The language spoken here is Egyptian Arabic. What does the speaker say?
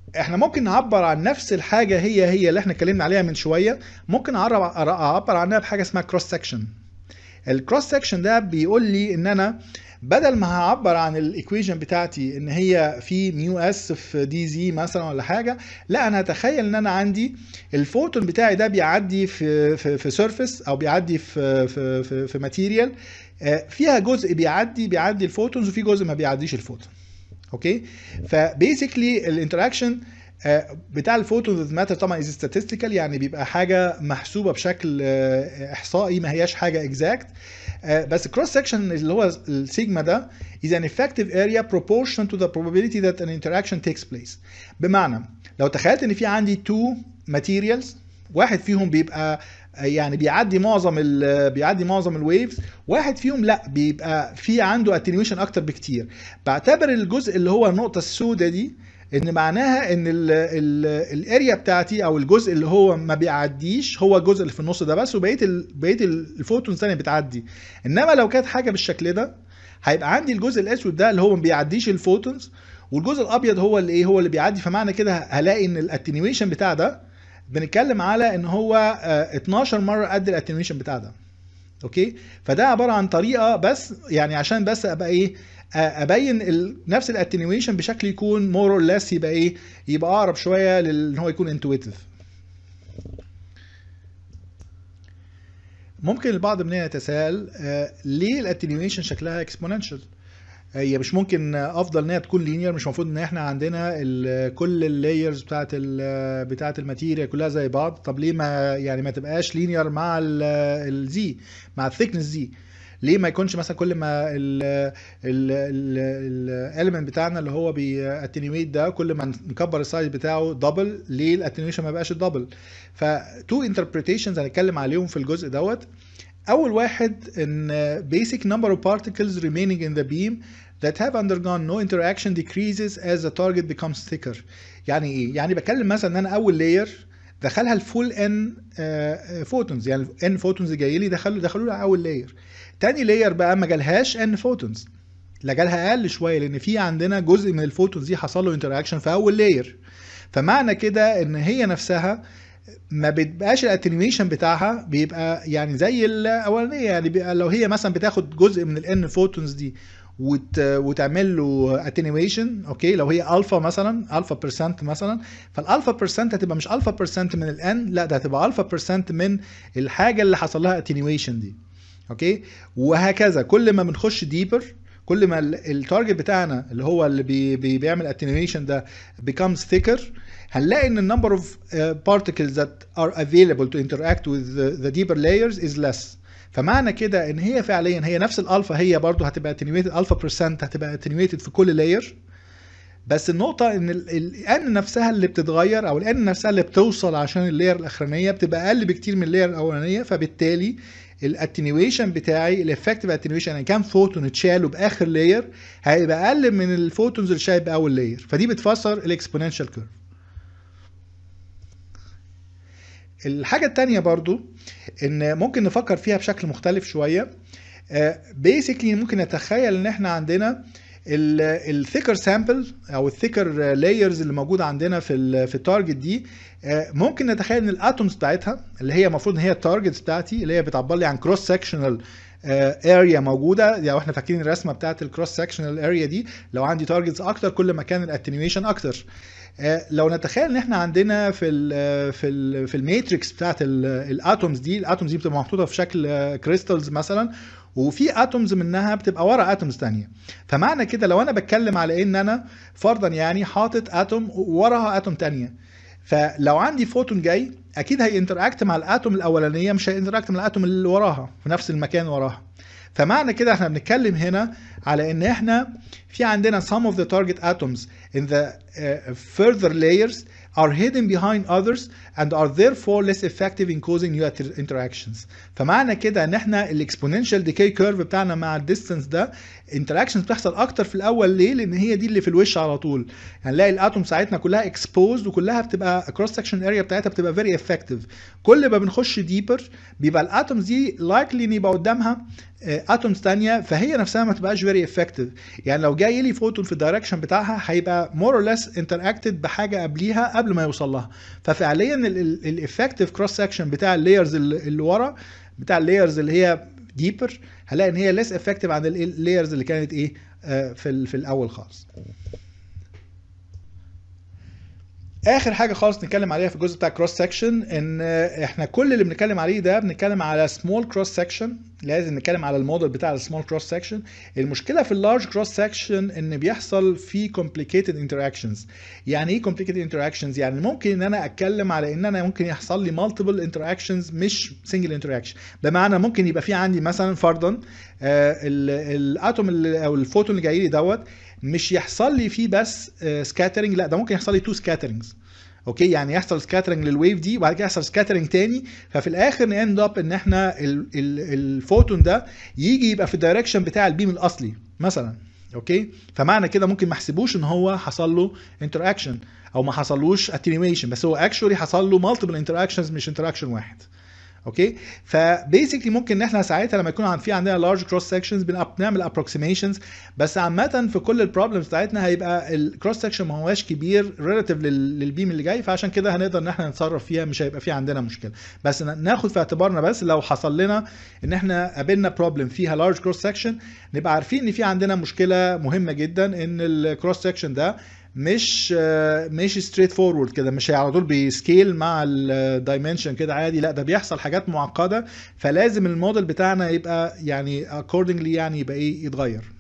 احنا ممكن نعبر عن نفس الحاجه هي هي اللي احنا اتكلمنا عليها من شويه ممكن اعرب اعبر عنها بحاجه اسمها كروس سكشن الكروس سكشن ده بيقول لي ان انا بدل ما هعبر عن الايكويشن بتاعتي ان هي في ميو اس في دي زي مثلا ولا حاجه لا انا هتخيل ان انا عندي الفوتون بتاعي ده بيعدي في في في سيرفيس او بيعدي في في في, في ماتيريال فيها جزء بيعدي بيعدي الفوتونز وفي جزء ما بيعديش الفوتون اوكي فبيسكلي الانتراكشن بتاع الفوتون ماتر طبعا از statistical يعني بيبقى حاجه محسوبه بشكل احصائي ما هياش حاجه اكزاكت بس كروس سكشن اللي هو السيجما ده is an effective area proportional to the probability that an interaction takes place بمعنى لو تخيلت ان في عندي two materials واحد فيهم بيبقى يعني بيعدي معظم ال بيعدي معظم الويفز واحد فيهم لا بيبقى في عنده اتنيويشن اكتر بكتير بعتبر الجزء اللي هو النقطه السوداء دي ان معناها ان الاريا بتاعتي او الجزء اللي هو ما بيعديش هو الجزء اللي في النص ده بس وبقيه بقيه الفوتونز الثانيه بتعدي انما لو كانت حاجه بالشكل ده هيبقى عندي الجزء الاسود ده اللي هو ما بيعديش الفوتونز والجزء الابيض هو اللي ايه هو اللي بيعدي فمعنى كده هلاقي ان الاتنيويشن بتاع ده بنتكلم على ان هو 12 مره قد الاتنيويشن بتاع ده اوكي فده عباره عن طريقه بس يعني عشان بس ابقى ايه ابين نفس الاتنيويشن بشكل يكون مور اور ليس يبقى ايه يبقى اقرب شويه لان هو يكون انتويتيف ممكن البعض مننا يتساءل ليه الاتنيويشن شكلها اكسبوننشال هي مش ممكن افضل ان هي تكون لينير مش المفروض ان احنا عندنا كل اللايرز بتاعت ال بتاعت الماتيريال كلها زي بعض طب ليه ما يعني ما تبقاش لينير مع الزي مع الثيكنس زي ليه ما يكونش مثلا كل ما الاليمنت بتاعنا اللي هو بياتنيويت ده كل ما نكبر السايز بتاعه دبل ليه الاتنيويشن ما بقاش دبل فتو انتربريتيشنز هنتكلم عليهم في الجزء دوت اول واحد ان basic number of particles remaining in the beam that have undergone no interaction decreases as the target becomes thicker يعني ايه يعني بتكلم مثلا ان انا اول لاير دخلها الفول ان فوتونز يعني ان فوتونز جاي لي دخلوا دخلوا لها اول لاير تاني لاير بقى ما جالهاش ان فوتونز لا جالها اقل شويه لان في عندنا جزء من الفوتونز دي حصل له انتراكشن في اول لاير فمعنى كده ان هي نفسها ما بتبقاش الاتنيويشن بتاعها بيبقى يعني زي الاولانيه يعني بيبقى لو هي مثلا بتاخد جزء من الان فوتونز دي وت... وتعمل له اتنيويشن اوكي لو هي الفا مثلا الفا بيرسنت مثلا فالالفا بيرسنت هتبقى مش الفا بيرسنت من الان لا ده هتبقى الفا بيرسنت من الحاجه اللي حصل لها اتنيويشن دي اوكي وهكذا كل ما بنخش ديبر كل ما التارجت بتاعنا اللي هو اللي بي بي بيعمل اتنيويشن ده becomes thicker هنلاقي ان النمبر اوف particles that are available to interact with the, the deeper layers is less فمعنى كده ان هي فعليا هي نفس الالفا هي برضو هتبقى attenuated الفا برسنت هتبقى attenuated في كل لاير بس النقطة ان الان نفسها اللي بتتغير او الان نفسها اللي بتوصل عشان اللاير الاخرانية بتبقى اقل بكتير من اللاير الاولانية فبالتالي الاتنيويشن بتاعي الافكتيف اتنيويشن يعني كام فوتون اتشالوا باخر لاير هيبقى اقل من الفوتونز اللي شايف باول لاير فدي بتفسر الاكسبوننشال كيرف الحاجة التانية برضو ان ممكن نفكر فيها بشكل مختلف شوية بيسكلي ممكن نتخيل ان احنا عندنا الثيكر سامبل او الثيكر لايرز اللي موجوده عندنا في ال في التارجت دي ممكن نتخيل ان الاتومز بتاعتها اللي هي المفروض ان هي التارجتس بتاعتي اللي هي بتعبر لي عن كروس سكشنال اريا موجوده يعني احنا فاكرين الرسمه بتاعت الكروس سكشنال اريا دي لو عندي تارجتس اكتر كل ما كان الاتنيويشن اكتر لو نتخيل ان احنا عندنا في ال في ال في الماتريكس بتاعت الاتومز دي الاتومز دي بتبقى محطوطه في شكل كريستالز مثلا وفي اتومز منها بتبقى ورا اتومز تانية فمعنى كده لو انا بتكلم على ان انا فرضا يعني حاطط اتوم وراها اتوم تانية فلو عندي فوتون جاي اكيد هينتراكت مع الاتوم الاولانيه مش هينتراكت مع الاتوم اللي وراها في نفس المكان وراها فمعنى كده احنا بنتكلم هنا على ان احنا في عندنا some of the target atoms in the uh, further layers are hidden behind others and are therefore less effective in causing new inter- interactions فمعنى كده ان احنا الاكسبوننشال ديكي كيرف بتاعنا مع الديستنس ده interactions بتحصل اكتر في الاول ليه لان هي دي اللي في الوش على طول يعني نلاقي الاتوم ساعتنا كلها اكسبوزد وكلها بتبقى كروس سكشن اريا بتاعتها بتبقى فيري افكتيف كل ما بنخش ديبر بيبقى الاتومز دي لايكلي ان يبقى قدامها اتومز تانية فهي نفسها ما تبقاش فيري افكتيف يعني لو جاي لي فوتون في الدايركشن بتاعها هيبقى مور اور ليس انتراكتد بحاجه قبليها قبل ما يوصل لها ففعليا الافكتيف كروس سكشن بتاع اللايرز اللي ورا بتاع اللايرز اللي هي ديبر هلاقي ان هي ليس افكتيف عن اللايرز اللي كانت ايه آه، في ال- في الاول خالص اخر حاجه خالص نتكلم عليها في الجزء بتاع كروس سكشن ان احنا كل اللي بنتكلم عليه ده بنتكلم على سمول كروس سكشن لازم نتكلم على الموديل بتاع السمول كروس سكشن المشكله في اللارج كروس سكشن ان بيحصل فيه complicated interactions يعني ايه complicated interactions يعني ممكن ان انا اتكلم على ان انا ممكن يحصل لي multiple interactions مش single interaction بمعنى ممكن يبقى في عندي مثلا فرضا آه، ال- الاتوم اللي- او الفوتون اللي جاي لي دوت مش يحصل لي فيه بس سكاترنج لا ده ممكن يحصل لي تو سكاترنجز اوكي يعني يحصل سكاترنج للويف دي وبعد كده يحصل سكاترنج تاني ففي الاخر ناند اب ان احنا ال ال الفوتون ده يجي يبقى في الدايركشن بتاع البيم الاصلي مثلا اوكي فمعنى كده ممكن ما احسبوش ان هو حصل له انتراكشن او ما حصلوش اتنيويشن بس هو اكشولي حصل له مالتيبل انتراكشنز مش انتراكشن واحد اوكي فبيسكلي ممكن ان احنا ساعتها لما يكون عن- في عندنا لارج كروس سكشنز بنعمل ابروكسيميشنز بس عامه في كل البروبلمز بتاعتنا هيبقى الكروس سكشن ما هواش كبير ريلاتيف للبيم اللي جاي فعشان كده هنقدر ان احنا نتصرف فيها مش هيبقى في عندنا مشكله بس ن- ناخد في اعتبارنا بس لو حصل لنا ان احنا قابلنا بروبلم فيها لارج كروس سكشن نبقى عارفين ان في عندنا مشكله مهمه جدا ان الكروس سكشن ده مش آه، مش ستريت فورورد كده مش على طول بيسكيل مع الدايمنشن كده عادي لا ده بيحصل حاجات معقده فلازم الموديل بتاعنا يبقى يعني accordingly يعني يبقى ايه يتغير